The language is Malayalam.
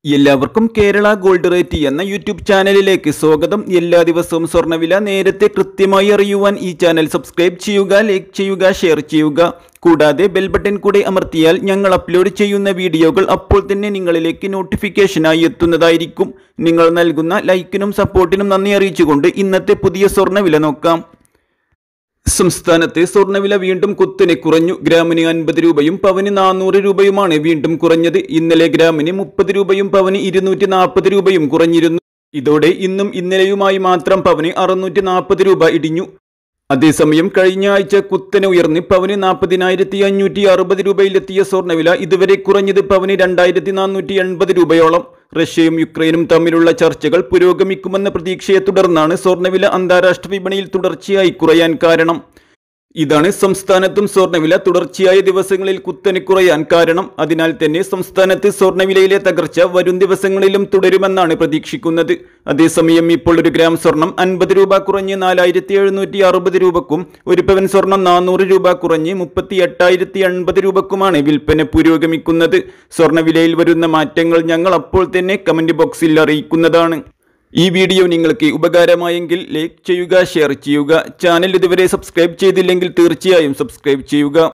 എല്ലാവർക്കും കേരള ഗോൾഡ് റേറ്റ് എന്ന യൂട്യൂബ് ചാനലിലേക്ക് സ്വാഗതം എല്ലാ ദിവസവും സ്വർണ്ണവില നേരത്തെ കൃത്യമായി അറിയുവാൻ ഈ ചാനൽ സബ്സ്ക്രൈബ് ചെയ്യുക ലൈക്ക് ചെയ്യുക ഷെയർ ചെയ്യുക കൂടാതെ ബെൽ ബട്ടൺ കൂടെ അമർത്തിയാൽ ഞങ്ങൾ അപ്ലോഡ് ചെയ്യുന്ന വീഡിയോകൾ അപ്പോൾ തന്നെ നിങ്ങളിലേക്ക് നോട്ടിഫിക്കേഷനായി എത്തുന്നതായിരിക്കും നിങ്ങൾ നൽകുന്ന ലൈക്കിനും സപ്പോർട്ടിനും നന്ദി അറിയിച്ചുകൊണ്ട് ഇന്നത്തെ പുതിയ സ്വർണ്ണവില നോക്കാം സംസ്ഥാനത്തെ സ്വർണ്ണവില വീണ്ടും കുത്തനെ കുറഞ്ഞു ഗ്രാമിന് അൻപത് രൂപയും പവന് നാനൂറ് രൂപയുമാണ് വീണ്ടും കുറഞ്ഞത് ഇന്നലെ ഗ്രാമിന് മുപ്പത് രൂപയും പവന് ഇരുന്നൂറ്റി നാൽപ്പത് രൂപയും കുറഞ്ഞിരുന്നു ഇതോടെ ഇന്നും ഇന്നലെയുമായി മാത്രം പവന് അറുന്നൂറ്റി നാൽപ്പത് രൂപ ഇടിഞ്ഞു അതേസമയം കഴിഞ്ഞ ആഴ്ച കുത്തനെ ഉയർന്ന് പവന് നാൽപ്പതിനായിരത്തി അഞ്ഞൂറ്റി അറുപത് രൂപയിലെത്തിയ സ്വർണ്ണവില ഇതുവരെ കുറഞ്ഞത് പവന് രണ്ടായിരത്തി നാനൂറ്റി എൺപത് രൂപയോളം റഷ്യയും യുക്രൈനും തമ്മിലുള്ള ചർച്ചകൾ പുരോഗമിക്കുമെന്ന പ്രതീക്ഷയെ തുടർന്നാണ് സ്വർണ്ണവില അന്താരാഷ്ട്ര വിപണിയിൽ തുടർച്ചയായി കുറയാൻ കാരണം ഇതാണ് സംസ്ഥാനത്തും സ്വർണ്ണവില തുടർച്ചയായ ദിവസങ്ങളിൽ കുത്തനെ കുറയാൻ കാരണം അതിനാൽ തന്നെ സംസ്ഥാനത്ത് സ്വർണ്ണവിലയിലെ തകർച്ച വരും ദിവസങ്ങളിലും തുടരുമെന്നാണ് പ്രതീക്ഷിക്കുന്നത് അതേസമയം ഇപ്പോൾ ഒരു ഗ്രാം സ്വർണം അൻപത് രൂപ കുറഞ്ഞ് നാലായിരത്തി എഴുന്നൂറ്റി അറുപത് രൂപക്കും ഒരു പവൻ സ്വർണം നാനൂറ് രൂപ കുറഞ്ഞ് മുപ്പത്തി എട്ടായിരത്തി എൺപത് രൂപക്കുമാണ് വിൽപ്പന പുരോഗമിക്കുന്നത് സ്വർണ്ണവിലയിൽ വരുന്ന മാറ്റങ്ങൾ ഞങ്ങൾ അപ്പോൾ തന്നെ കമന്റ് ബോക്സിൽ അറിയിക്കുന്നതാണ് ഈ വീഡിയോ നിങ്ങൾക്ക് ഉപകാരമായെങ്കിൽ ലൈക്ക് ചെയ്യുക ഷെയർ ചെയ്യുക ചാനൽ ഇതുവരെ സബ്സ്ക്രൈബ് ചെയ്തില്ലെങ്കിൽ തീർച്ചയായും സബ്സ്ക്രൈബ് ചെയ്യുക